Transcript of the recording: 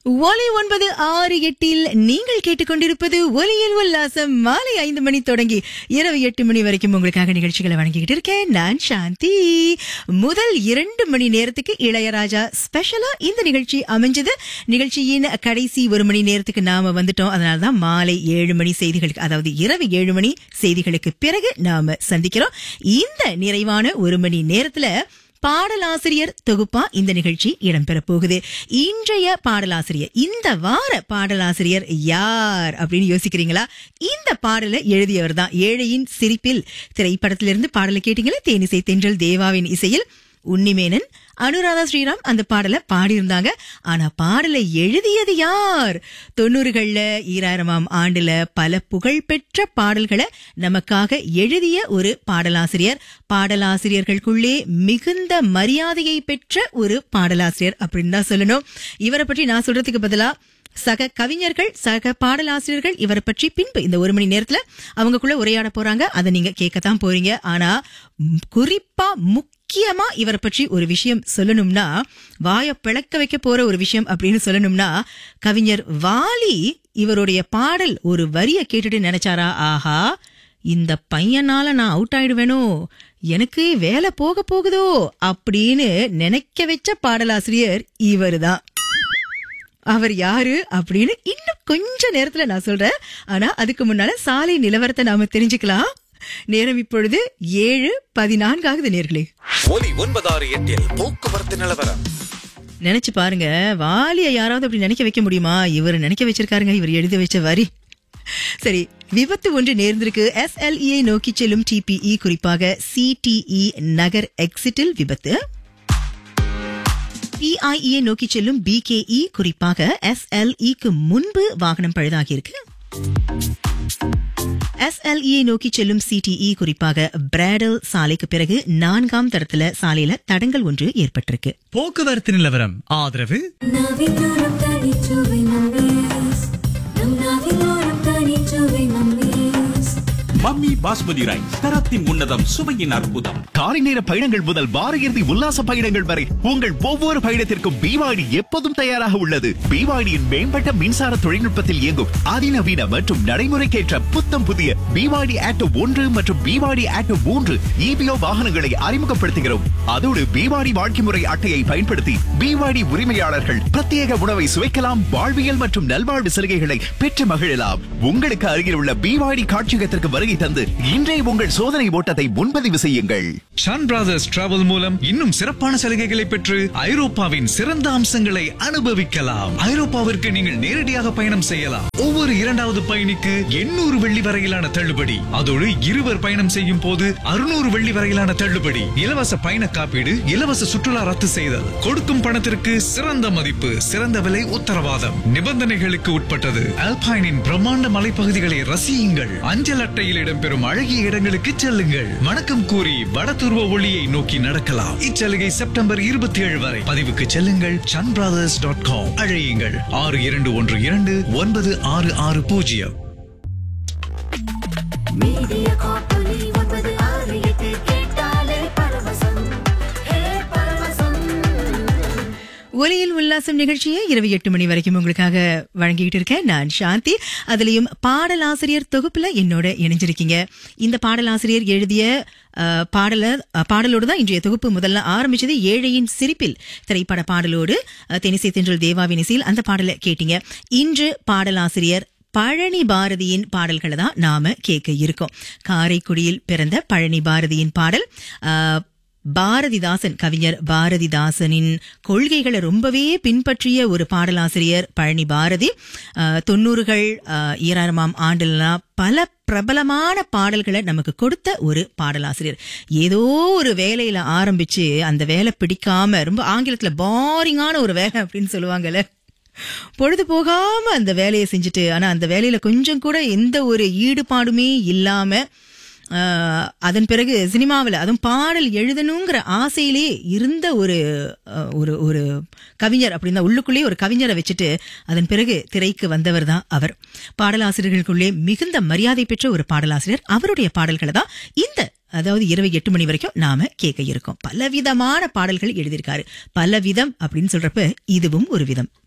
ஒலி ஒன்பது ஆறு எட்டில் நீங்கள் கேட்டுக்கொண்டிருப்பது ஒலியில் உல்லாசம் மாலை ஐந்து மணி தொடங்கி இரவு எட்டு மணி வரைக்கும் உங்களுக்காக நிகழ்ச்சிகளை வழங்கிக்கிட்டு இருக்கேன் நான் சாந்தி முதல் இரண்டு மணி நேரத்துக்கு இளையராஜா ஸ்பெஷலா இந்த நிகழ்ச்சி அமைஞ்சது நிகழ்ச்சியின் கடைசி ஒரு மணி நேரத்துக்கு நாம வந்துட்டோம் அதனாலதான் மாலை ஏழு மணி செய்திகளுக்கு அதாவது இரவு ஏழு மணி செய்திகளுக்கு பிறகு நாம சந்திக்கிறோம் இந்த நிறைவான ஒரு மணி நேரத்துல பாடலாசிரியர் தொகுப்பா இந்த நிகழ்ச்சி இடம்பெற போகுது இன்றைய பாடலாசிரியர் இந்த வார பாடலாசிரியர் யார் அப்படின்னு யோசிக்கிறீங்களா இந்த பாடலை எழுதியவர் தான் ஏழையின் சிரிப்பில் திரைப்படத்திலிருந்து பாடலை கேட்டீங்களா தேனிசை தென்றல் தேவாவின் இசையில் உன்னிமேனன் அனுராதா ஸ்ரீராம் அந்த பாடலை பாடியிருந்தாங்க ஆனா பாடலை எழுதியது யார் தொண்ணூறுகள்ல ஈராயிரமாம் ஆண்டுல பல புகழ்பெற்ற பாடல்களை நமக்காக எழுதிய ஒரு பாடலாசிரியர் பாடலாசிரியர்களுக்குள்ளே மிகுந்த மரியாதையை பெற்ற ஒரு பாடலாசிரியர் அப்படின்னு தான் சொல்லணும் இவரை பற்றி நான் சொல்றதுக்கு பதிலா சக கவிஞர்கள் சக பாடலாசிரியர்கள் இவரை பற்றி பின்பு இந்த ஒரு மணி நேரத்துல அவங்கக்குள்ள உரையாட போறாங்க அதை நீங்க கேட்கத்தான் போறீங்க ஆனா ம், குறிப்பா முக்கியமா இவரை பற்றி ஒரு விஷயம் சொல்லணும்னா வாய பிளக்க வைக்க போற ஒரு விஷயம் அப்படின்னு சொல்லணும்னா கவிஞர் வாலி இவருடைய பாடல் ஒரு வரிய கேட்டுட்டு நினைச்சாரா ஆஹா இந்த பையனால நான் அவுட் ஆயிடுவேனோ எனக்கு வேலை போக போகுதோ அப்படின்னு நினைக்க வச்ச பாடலாசிரியர் இவருதான் அவர் யாரு அப்படின்னு இன்னும் கொஞ்ச நேரத்துல நான் சொல்றேன் ஆனா அதுக்கு முன்னால சாலை நிலவரத்தை நாம தெரிஞ்சுக்கலாம் நேரம் இப்பொழுது ஏழு பதினான்காகுது நேர்களே ஒலி ஒன்பதாறு எட்டில் போக்குவரத்து நிலவரம் நினைச்சு பாருங்க வாலிய யாராவது அப்படி நினைக்க வைக்க முடியுமா இவர் நினைக்க வச்சிருக்காருங்க இவர் எழுதி வச்ச வரி சரி விபத்து ஒன்று நேர்ந்திருக்கு எஸ்எல்இயை நோக்கி செல்லும் டிபிஇ குறிப்பாக சிடிஇ நகர் எக்ஸிட்டில் விபத்து பிஐஇயை நோக்கி செல்லும் பிகேஇ குறிப்பாக எஸ்எல்இக்கு முன்பு வாகனம் பழுதாகியிருக்கு எஸ்எல்இயை நோக்கி செல்லும் சிடிஇ குறிப்பாக பிராடல் சாலைக்கு பிறகு நான்காம் தரத்துல சாலையில தடங்கல் ஒன்று ஏற்பட்டிருக்கு போக்குவரத்து நிலவரம் ஆதரவு நாவிலோரம் தனிச்சுவை மம்மீஸ் நம் நாவிலோரம் தனிச்சுவை மம்மீஸ் மம்மி பாஸ்மதி ரைஸ் தரத்தின் உன்னதம் சுவையின் அற்புதம் காலை நேர பயணங்கள் முதல் வார இறுதி உல்லாச பயணங்கள் வரை உங்கள் ஒவ்வொரு பயணத்திற்கும் பிவாடி எப்போதும் தயாராக உள்ளது பிவாடியின் மேம்பட்ட மின்சார தொழில்நுட்பத்தில் இயங்கும் அதிநவீன மற்றும் நடைமுறைக்கேற்ற புத்தம் புதிய பிவாடி ஆட்டோ ஒன்று மற்றும் பிவாடி ஆட்டோ மூன்று இபிஓ வாகனங்களை அறிமுகப்படுத்துகிறோம் அதோடு பிவாடி வாழ்க்கை முறை அட்டையை பயன்படுத்தி பிவாடி உரிமையாளர்கள் பிரத்யேக உணவை சுவைக்கலாம் வாழ்வியல் மற்றும் நல்வாழ்வு சலுகைகளை பெற்று மகிழலாம் உங்களுக்கு அருகில் உள்ள பிவாடி காட்சியகத்திற்கு வருகை தந்து இன்றே உங்கள் சோதனை ஓட்டத்தை முன்பதிவு செய்யுங்கள் ஷான் பிரதர்ஸ் டிராவல் மூலம் இன்னும் சிறப்பான சலுகைகளை பெற்று ஐரோப்பாவின் சிறந்த அம்சங்களை அனுபவிக்கலாம் ஐரோப்பாவிற்கு நீங்கள் நேரடியாக பயணம் செய்யலாம் ஒவ்வொரு இரண்டாவது பயணிக்கு எண்ணூறு வெள்ளி வரையிலான தள்ளுபடி அதோடு இருவர் பயணம் செய்யும் போது அறுநூறு வெள்ளி வரையிலான தள்ளுபடி இலவச பயண காப்பீடு இலவச சுற்றுலா ரத்து செய்தல் கொடுக்கும் பணத்திற்கு சிறந்த மதிப்பு சிறந்த விலை உத்தரவாதம் நிபந்தனைகளுக்கு உட்பட்டது அல்பைனின் பிரம்மாண்ட மலைப்பகுதிகளை ரசியுங்கள் அஞ்சல் அட்டையில் இடம்பெறும் அழகிய இடங்களுக்கு செல்லுங்கள் வணக்கம் கூறி வடதுருவ ஒளியை நோக்கி நடக்கலாம் இச்சலுகை செப்டம்பர் இருபத்தி ஏழு வரை பதிவுக்கு செல்லுங்கள் சன் பிரதர்ஸ் டாட் காம் அழையுங்கள் ஆறு இரண்டு ஒன்று இரண்டு ஒன்பது ஆறு ஆறு பூஜ்ஜியம் மீடியா காப்பொலி ஒன்பது ஆறு எட்டு கேட்டாலே பரவசம் ஹே பரவசம் ஒலியில் உல்லாசம் நிகழ்ச்சியை இரவு எட்டு மணி வரைக்கும் உங்களுக்காக வழங்கிட்டு இருக்கேன் நான் சாந்தி அதுலயும் பாடலாசிரியர் தொகுப்புல என்னோட இணைஞ்சிருக்கீங்க இந்த பாடலாசிரியர் எழுதிய அஹ், பாடல அஹ், பாடலோடு தான் இன்றைய தொகுப்பு முதல்ல ஆரம்பிச்சது ஏழையின் சிரிப்பில் திரைப்பட பாடலோடு அஹ், தெனிசை தென்றல் தேவாவின் இசையில் அந்த பாடலை கேட்டீங்க இன்று பாடலாசிரியர் பழனி பாரதியின் பாடல்களை தான் நாம கேட்க இருக்கோம் காரைக்குடியில் பிறந்த பழனி பாரதியின் பாடல் அஹ், பாரதிதாசன் கவிஞர் பாரதிதாசனின் கொள்கைகளை ரொம்பவே பின்பற்றிய ஒரு பாடலாசிரியர் பழனி பாரதி அஹ், தொண்ணூறுகள் அஹ், ஈராயிரமாம் ஆண்டுலாம் பல பிரபலமான பாடல்களை நமக்கு கொடுத்த ஒரு பாடலாசிரியர் ஏதோ ஒரு வேலையில ஆரம்பிச்சு அந்த வேலை பிடிக்காம ரொம்ப ஆங்கிலத்துல பாரிங்கான ஒரு வேலை அப்படின்னு சொல்லுவாங்கல்ல பொழுது போகாம அந்த வேலையை செஞ்சுட்டு ஆனா அந்த வேலையில கொஞ்சம் கூட எந்த ஒரு ஈடுபாடுமே இல்லாம ஆஹ், அதன் பிறகு சினிமாவில் அதுவும் பாடல் எழுதணுங்கிற ஆசையிலே இருந்த ஒரு ஆஹ், ஒரு ஒரு கவிஞர் அப்படின்னா உள்ளுக்குள்ளே ஒரு கவிஞரை வச்சுட்டு அதன் பிறகு திரைக்கு வந்தவர் தான் அவர் பாடலாசிரியர்களுக்குள்ளே மிகுந்த மரியாதை பெற்ற ஒரு பாடலாசிரியர் அவருடைய பாடல்களை தான் இந்த அதாவது இரவு எட்டு மணி வரைக்கும் நாம கேட்க இருக்கோம் பலவிதமான பாடல்கள் எழுதியிருக்காரு பல விதம் அப்படின்னு சொல்றப்ப இதுவும் ஒரு விதம்